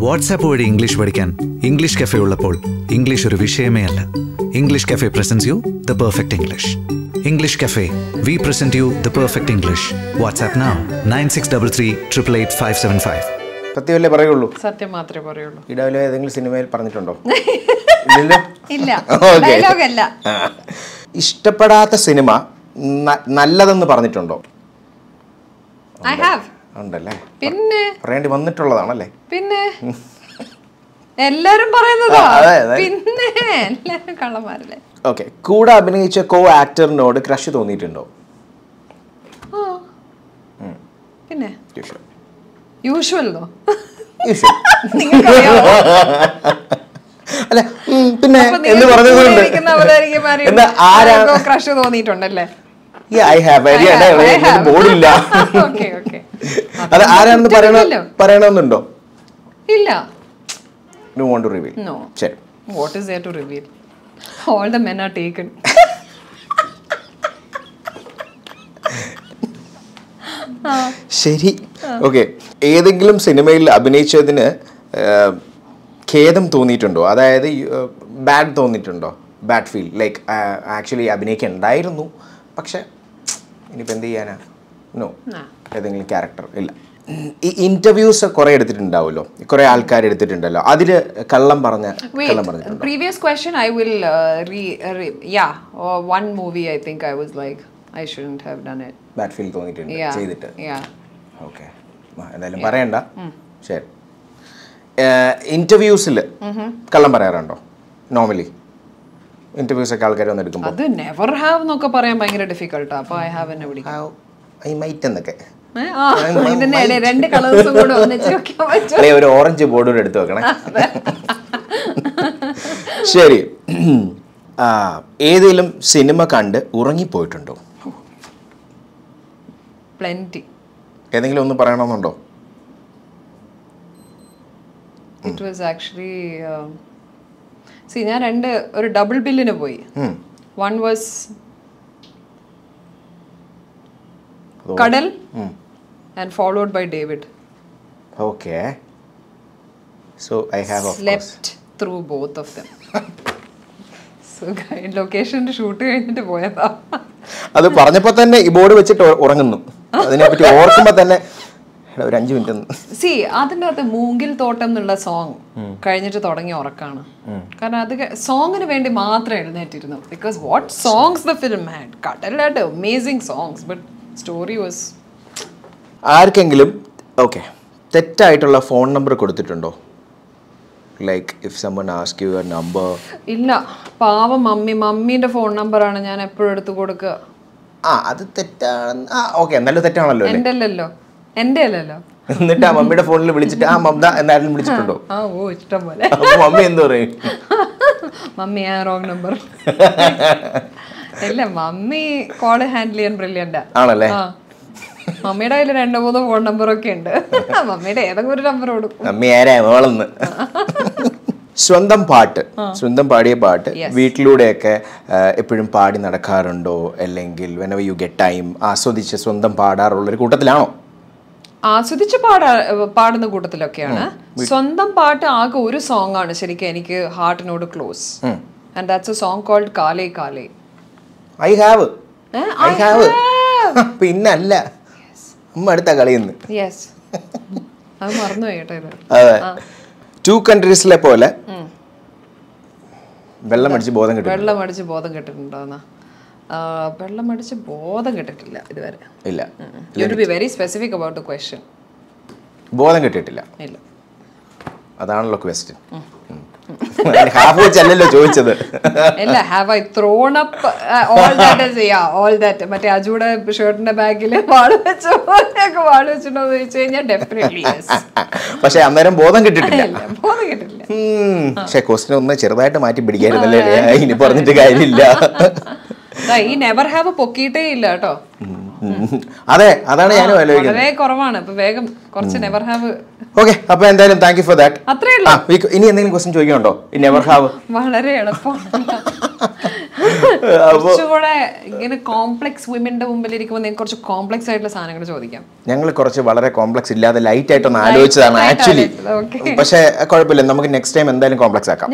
WhatsApp വഴി English പഠിക്കാൻ English cafe ഉള്ളപ്പോൾ ഇംഗ്ലീഷ് ഒരു വിഷയമേ അല്ല English cafe presents you the perfect English English cafe we present you the perfect English WhatsApp now nine six double three triple eight five seven five സത്യമല്ലേ പറയുള്ളൂ സത്യം മാത്രമേ പറയുള്ളൂ ഇടവിലെ ഏതെങ്കിലും സിനിമയിൽ പറഞ്ഞിട്ടുണ്ടോ ഇല്ലല്ലോ ഇല്ല Okay. ഡയലോഗ് അല്ല ആ. ഇഷ്ടപ്പെടാത്ത സിനിമ ന- നല്ലതെന്ന് പറഞ്ഞിട്ടുണ്ടോ ഐ ഹാവ് ഉണ്ടല്ലേ പിന്നെ പറയേണ്ടി വന്നിട്ടുള്ളതാണല്ലേ പിന്നെ എല്ലാരും പറയുന്നതാ ആ, അതെ, അതെ. പിന്നെ എല്ലാരും കള്ളന്മാരല്ലേ ഓക്കെ കൂടെ അഭിനയിച്ച കോ ആക്ടറിനോട് ക്രഷ് തോന്നിയിട്ടുണ്ടോ ആ. പിന്നെ Usual. Usual no Usual. നിങ്ങൾക്കറിയാമോ അല്ല ഉം, പിന്നെ അപ്പൊ എന്ന് നിങ്ങൾക്ക് കൂടെ പറഞ്ഞതുകൊണ്ട് ഇരിക്കുന്നവരായിരിക്കും എന്താ ആരാ ക്രഷ് തോന്നിയിട്ടുണ്ടല്ലേ ഐ ഹാവ് ബോർഡില്ല ഓക്കെ ഓക്കെ അത് ആരാണെന്ന് പറയണ കുറ്റമില്ലല്ലോ. പറയണമെന്നുണ്ടോ ഇല്ല you won't to reveal no ശരി what is there to reveal all the men are taken ശരി ഓക്കെ ഏതെങ്കിലും സിനിമയിൽ അഭിനയിച്ചതിന് ആ, ഖേദം തോന്നിയിട്ടുണ്ടോ അതായത് ബാഡ് തോന്നിയിട്ടുണ്ടോ ബാഡ് ഫീൽ ലൈക്ക് ആക്ച്വലി അഭിനയിക്കണ്ടായിരുന്നു പക്ഷെ ഇനിയിപ്പോൾ എന്ത് ചെയ്യാനാ നോ ഏതെങ്കിലും ക്യാരക്ടർ ഇല്ല ഉം, ഈ ഇന്റർവ്യൂസ് കുറേ എടുത്തിട്ടുണ്ടാവുമല്ലോ കുറേ ആൾക്കാർ എടുത്തിട്ടുണ്ടല്ലോ അതിൽ കള്ളം പറഞ്ഞ കള്ളം പറഞ്ഞിട്ടുണ്ടോ previous question i will uh, re, re yeah or one movie i think i was like i shouldn't have done it bad feel തോന്നിയിട്ടുണ്ട് yeah ചെയ്തിട്ട് yeah ഓക്കെ എന്തായാലും പറയണ്ട ശരി ഇന്റർവ്യൂസിൽ കള്ളം പറയാറുണ്ടോ നോർമലി ഇന്റർവ്യൂസ് ഒക്കെ ആൾക്കാർ വന്ന് എടുക്കുമ്പോൾ അത് നെവർ ഹാവ് എന്നൊക്കെ പറയാൻ ഭയങ്കര ഡിഫിക്കൾട്ടാ അപ്പൊ ഐ ഹാവ് എന്നെ വിളിക്കും ഐ മൈറ്റ് എന്നൊക്കെ ഏ? ആ, ഇതിന്റെ ഇടയിൽ രണ്ട് കളേഴ്സും കൂടെ ഒന്നിച്ച് വെക്കാൻ പറ്റും അല്ലെ ഒരു ഓറഞ്ച് ബോർഡൂടെ എടുത്ത് വെക്കണേ ശരി ആ ഏതെങ്കിലും സിനിമ കണ്ട് ഉറങ്ങിപ്പോയിട്ടുണ്ടോ പ്ലെന്റി ഏതെങ്കിലും ഒന്ന് പറയണമെന്നുണ്ടോ ഇറ്റ് വാസ് ആക്ച്വലി സി ഞാൻ രണ്ട് ഒരു ഡബിൾ ബില്ലിന് പോയി ഉം. One was Kadal and followed by David okay so I have of slept through both of them സുഖമായി ലൊക്കേഷൻ്റെ ഷൂട്ട് കഴിഞ്ഞിട്ട് പോയതാ അത് പറഞ്ഞപ്പോ തന്നെ ഈ ബോർഡ് വെച്ചിട്ട് ഉ- ഉറങ്ങുന്നു അതിനെപ്പറ്റി ഓർക്കുമ്പോ തന്നെ എടാ, ഒരു അഞ്ചു മിനിറ്റ് ഒന്ന് സി അതിൻ്റെ അകത്ത് മൂങ്കിൽ തോട്ടം എന്നുള്ള സോങ് കഴിഞ്ഞിട്ട് തുടങ്ങിയ ഉറക്കാണ് കാരണം അത് സോങ്ങിന് വേണ്ടി മാത്രം എഴുന്നേറ്റിരുന്നു because what songs the film had കടലായിട്ട് amazing songs but story was ആർക്കെങ്കിലും ഓക്കെ തെറ്റായിട്ടുള്ള ഫോൺ നമ്പർ കൊടുത്തിട്ടുണ്ടോ like if someone ask you your number ഇല്ല പാവം മമ്മി മമ്മീന്റെ ഫോൺ നമ്പറാണ് ഞാൻ എപ്പോഴും എടുത്തു കൊടുക്കുക ആ അത് തെറ്റാണെന്ന് ആ ഓക്കെ എന്നാലും തെറ്റാണല്ലോ അല്ലേ എൻ്റെ അല്ലല്ലോ എൻ്റെ അല്ലല്ലോ എന്നിട്ട് ആ മമ്മിയുടെ ഫോണിൽ വിളിച്ചിട്ട് ആ മമത എന്നാരും വിളിച്ചിട്ടുണ്ടോ ആ ഓ ഇഷ്ടം പോലെ അപ്പൊ മമ്മി എന്ത് പറയും മമ്മി ആ റോങ് നമ്പർ ഇല്ല മമ്മി കോള് ഹാൻഡിൽ ചെയ്യാൻ ബ്രില്യൻ്റാ ആണല്ലേ ആ മമ്മിയുടെ കയ്യിൽ രണ്ടോ മൂന്നോ ഫോൺ നമ്പറൊക്കെ ഉണ്ട് മമ്മിയുടെ ഏതെങ്കിലും ഒരു നമ്പർ കൊടുക്കും മമ്മി ആരാ മോളെന്ന് സ്വന്തം പാട്ട് സ്വന്തം പാടിയ പാട്ട് വീട്ടിലൂടെയൊക്കെ എപ്പോഴും പാടി നടക്കാറുണ്ടോ അല്ലെങ്കിൽ വെനവ യു ഗെറ്റ് ടൈം ആസ്വദിച്ച് സ്വന്തം പാടാറുള്ള ഒരു കൂട്ടത്തിലാണോ ആസ്വദിച്ച് പാടാ പാടുന്ന കൂട്ടത്തിലൊക്കെയാണ് സ്വന്തം പാട്ട് ആകെ ഒരു സോങ് ആണ് ശരിക്കും എനിക്ക് ഹാർട്ടിനോട് close and that's a song called Kaale Kaale I have uh, I have പിന്നല്ല അമ്മ അടുത്ത കളിയുന്നു യെസ് അത് മറന്നു കേട്ടോ ഇത് അതെ ടു കൺട്രീസിലെ പോലെ വെള്ളം അടിച്ച് ബോധം കിട്ടും വെള്ളം അടിച്ച് ബോധം കെട്ടിട്ടുണ്ടോ എന്നാ ആ, വെള്ളം അടിച്ച് ബോധം കെട്ടിട്ടില്ല ഇതുവരെ ഇല്ല you to be very specific about the question ബോധം കിട്ടിയിട്ടില്ല ഇല്ല അതാണല്ലോ ക്വസ്റ്റ്യൻ ഹാഫ് വെച്ചല്ലല്ലോ ചോദിച്ചത് ഇല്ല have I thrown up all that is yeah all that മറ്റേ അജുടെ ഷർട്ടിന്റെ ബാഗിൽ വാള് വെച്ചോ ഒക്കെ വാള് വെച്ചിട്ടുണ്ടോ എന്ന് ചോദിച്ചു കഴിഞ്ഞാൽ ഡെഫിനറ്റ്ലി യെസ് പക്ഷെ അന്നേരം ബോധം കിട്ടിയിട്ടില്ല ഇല്ല ബോധം കെട്ടില്ല ഉം. പക്ഷെ ക്വസ്റ്റ്യൻ ഒന്ന് ചെറുതായിട്ട് മാറ്റി പിടിക്കായിരുന്നല്ലേ ഇനി പറഞ്ഞിട്ട് കാര്യമില്ല ദാ, ഈ നെവർ ഹാവ് പൊക്കിയിട്ടേ ഇല്ല കേട്ടോ ഉം. അതെ അതാണ് ഞാനും ആലോചിക്കുന്നത് വളരെ കുറവാണ് ഇപ്പൊ വേഗം കുറച്ച് നെവർ ഹാവ് ഓക്കെ അപ്പൊ എന്തായാലും താങ്ക് യു ഫോർ ദാറ്റ് അത്രേ ആ ഇനി എന്തെങ്കിലും ക്വസ്റ്റ്യൻ ചോദിക്കാനുണ്ടോ ഈ നെവർ ഹാവ് വളരെ എളുപ്പമാണ് കുറച്ചുകൂടെ ഇങ്ങനെ കോംപ്ലക്സ് വിമന്റെ മുമ്പിൽ ഇരിക്കുമ്പോൾ നിങ്ങൾക്ക് കുറച്ച് കോംപ്ലക്സ് ആയിട്ടുള്ള സാധനങ്ങൾ ചോദിക്കാം ഞങ്ങൾ കുറച്ച് വളരെ കോംപ്ലക്സ് ഇല്ലാതെ ലൈറ്റ് ആയിട്ടൊന്ന് ആലോചിച്ചതാണ് ആയിട്ട് ആക്ച്വലി ആലോചിച്ചത്, okay. പക്ഷേ കുഴപ്പമില്ല നമുക്ക് നെക്സ്റ്റ് ടൈം എന്തായാലും കോംപ്ലക്സ് ആക്കാം